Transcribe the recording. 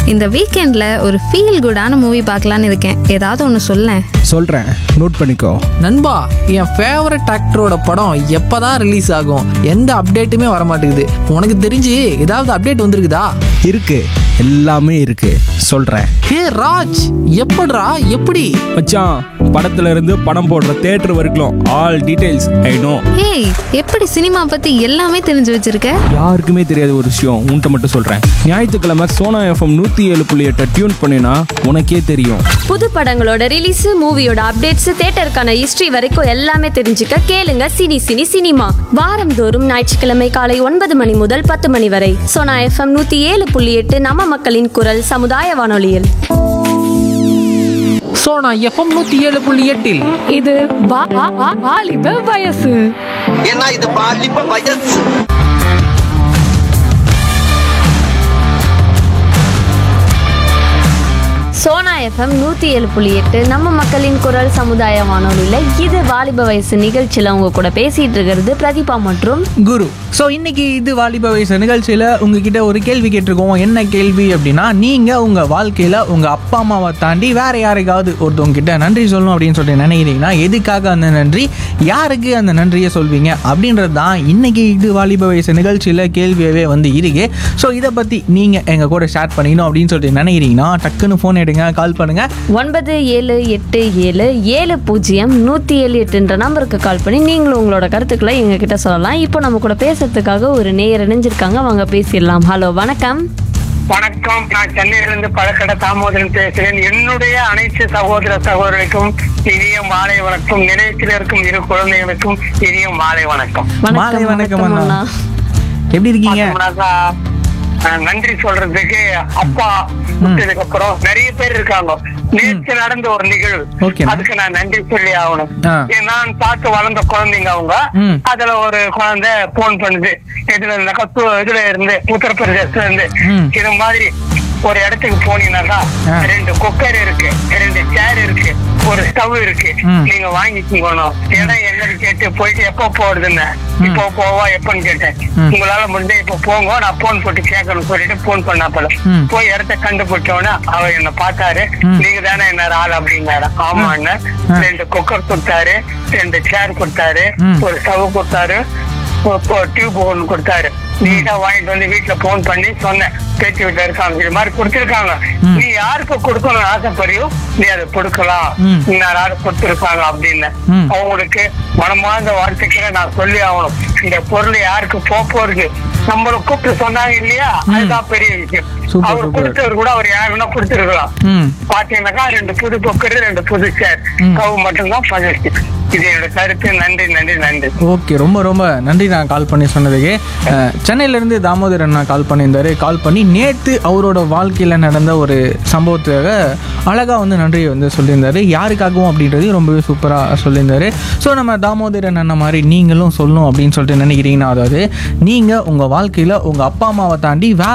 இந்த வீக்கெண்ட்ல ஒரு ஃபீல் குடான மூவி பார்க்கலான்னு இருக்கேன் ஏதாவது ஒன்று சொல்லேன் சொல்கிறேன் நோட் பண்ணிக்கோ நண்பா என் ஃபேவரட் ஆக்டரோட படம் எப்பதான் ரிலீஸ் ஆகும் எந்த அப்டேட்டுமே வர மாட்டேங்குது உனக்கு தெரிஞ்சு ஏதாவது அப்டேட் வந்திருக்குதா இருக்கு எல்லாமே இருக்கு சொல்கிறேன் ஹே ராஜ் எப்படிடா எப்படி மச்சான் படத்துல இருந்து படம் போடுற தேட்டர் வரைக்கும் ஆல் டீடைல்ஸ் ஐ நோ ஏய் எப்படி சினிமா பத்தி எல்லாமே தெரிஞ்சு வச்சிருக்க யாருக்குமே தெரியாத ஒரு விஷயம் உன்கிட்ட மட்டும் சொல்கிறேன் ஞாயிற்றுக்கிழமை சோனா எஃப்எம் நூற்றி ஏழு புள்ளி எட்டை டியூன் பண்ணினா உனக்கே தெரியும் புது படங்களோட ரிலீஸ் மூவியோட அப்டேட்ஸ் தியேட்டருக்கான ஹிஸ்டரி வரைக்கும் எல்லாமே தெரிஞ்சுக்க கேளுங்க சினி சினி சினிமா வாரந்தோறும் ஞாயிற்றுக்கிழமை காலை ஒன்பது மணி முதல் பத்து மணி வரை சோனா எஃப்எம் நூத்தி ஏழு புள்ளி எட்டு நம்ம மக்களின் குரல் சமுதாய வானொலியில் ஸோ நான் எஃப்எம் நூற்றி ஏழு புள்ளி எட்டில் இது வா- வா- வா- வாலிப வயசு ஏன்னா இது பாலிப்ப வயசு சோனா எஃப்எம் நூத்தி ஏழு புள்ளி எட்டு நம்ம மக்களின் குரல் சமுதாய வானொலியில இது வாலிப வயசு நிகழ்ச்சியில உங்க கூட பேசிட்டு இருக்கிறது பிரதீபா மற்றும் குரு ஸோ இன்னைக்கு இது வாலிப வயசு நிகழ்ச்சியில் உங்ககிட்ட ஒரு கேள்வி கேட்டிருக்கோம் என்ன கேள்வி அப்படின்னா நீங்கள் உங்கள் வாழ்க்கையில் உங்கள் அப்பா அம்மாவை தாண்டி வேற யாருக்காவது ஒருத்தவங்க கிட்ட நன்றி சொல்லணும் அப்படின்னு சொல்லிட்டு நினைக்கிறீங்கன்னா எதுக்காக அந்த நன்றி யாருக்கு அந்த நன்றியை சொல்வீங்க அப்படின்றது தான் இன்னைக்கு இது வாலிப வயசு நிகழ்ச்சியில் கேள்வியாகவே வந்து இருக்கு ஸோ இதை பற்றி நீங்கள் எங்கள் கூட ஷேர் பண்ணிக்கணும் அப்படின்னு சொல்லிட்டு நினைக்கிறீங்கன்னா டக்குன்னு ஃபோன் எடுங்க கால் பண்ணுங்கள் ஒன்பது ஏழு எட்டு ஏழு ஏழு பூஜ்ஜியம் நூற்றி ஏழு எட்டுன்ற நம்பருக்கு கால் பண்ணி நீங்களும் உங்களோட கருத்துக்களை எங்ககிட்ட சொல்லலாம் இப்போ நம்ம கூட பேசுறதுக்காக ஒரு நேயர் இணைஞ்சிருக்காங்க வாங்க பேசிடலாம் ஹலோ வணக்கம் வணக்கம் நான் சென்னையிலிருந்து பழக்கடை தாமோதரன் பேசுகிறேன் என்னுடைய அனைத்து சகோதர சகோதரிக்கும் இனிய மாலை வணக்கம் நிலையத்தில் இருக்கும் இரு குழந்தைகளுக்கும் இனிய மாலை வணக்கம் மாலை வணக்கம் அண்ணா. அண்ணா எப்படி இருக்கீங்க பார்த்தோம்னாக்கா, அஹ், நன்றி சொல்றதுக்கு அப்பா விட்டதுக்கு அப்புறம் நிறைய பேர் இருக்காங்க நேற்று நடந்த ஒரு நிகழ்வு Okay. அதுக்கு நான் நன்றி சொல்லி ஆகணும் ஆ. ஏன் நான் பார்த்து வளர்ந்த குழந்தைங்க அவங்க ம். அதுல ஒரு குழந்தை போன் பண்ணுது இதுல இருந்தாக்கா து- இதுல இருந்து உத்தரப்பிரதேசத்துல இருந்து ம். இது மாதிரி ஒரு இடத்துக்கு போனீங்கன்னாக்கா ஆ. ரெண்டு குக்கர் இருக்கு ரெண்டு சேர் இருக்கு ஒரு ஸ்டவ் இருக்கு ம். நீங்க வாங்கிக்கணும் இடம் என்னன்னு கேட்டு போயிட்டு எப்போ போறதுன்னு இப்போ போவா எப்பன்னு கேட்டேன் ம். உங்களால முடிஞ்ச இப்ப போங்க நான் போன் போட்டு கேட்கணும் சொல்லிட்டு போன் பண்ணாப்பல ம். போய் இடத்த கண்டுபிடிச்சோன்னே அவர் என்ன பார்த்தாரு ம். நீங்க தானே என்ன ஆள் அப்படின்னாரு ஆமான்னு ஆ. ரெண்டு குக்கர் கொடுத்தாரு ரெண்டு சேர் கொடுத்தாரு ம். ஒரு ஸ்டவ் கொடுத்தாரு டியூப் ஒன்று கொடுத்தாரு நீட்டா வாங்கிட்டு வந்து வீட்டுல போன் பண்ணி சொன்னேன் பேச்சு வீட்டுல இருக்காங்க இது மாதிரி கொடுத்துருக்காங்க ம். நீ யாருக்கு கொடுக்கணும்னு ஆசைப்படுறியோ நீ அதை கொடுக்கலாம் ம். இன்னும் யாரும் கொடுத்துருக்காங்க அப்படின்னு ம். அவங்களுக்கு மனமார்ந்த வாழ்த்துக்களை நான் சொல்லி ஆகணும் இந்த பொருள் யாருக்கு போக போறது நம்மள கூப்பிட்டு சொன்னாங்க இல்லையா அதுதான் பெரிய விஷயம் சூப்பர், அவர் சூப்பர். கொடுத்தவர் கூட அவர் யாருன்னா கொடுத்துருக்கலாம் ம் பாத்தீங்கன்னாக்கா ரெண்டு புது பொக்கரு ரெண்டு புது சேர் ம். கவு மட்டும்தான் பதினெட்டு இது என்னோட கருத்து நன்றி நன்றி நன்றி ஓகே ரொம்ப ரொம்ப நன்றி நான் கால் பண்ணி சொன்னதுக்கு அஹ், சென்னையிலேருந்து தாமோதர் அண்ணா கால் பண்ணியிருந்தாரு கால் பண்ணி நேற்று அவரோட வாழ்க்கையில் நடந்த ஒரு சம்பவத்துக்காக அழகாக வந்து நன்றியை வந்து சொல்லியிருந்தாரு யாருக்காகவும் அப்படின்றது ரொம்பவே சூப்பராக சொல்லியிருந்தாரு ஸோ நம்ம தாமோதரன் அண்ணா மாதிரி நீங்களும் சொல்லணும் அப்படின்னு சொல்லிட்டு நினைக்கிறீங்கன்னா அதாவது நீங்கள் உங்கள் வாழ்க்கையில் உங்கள் அப்பா அம்மாவை தாண்டி வேற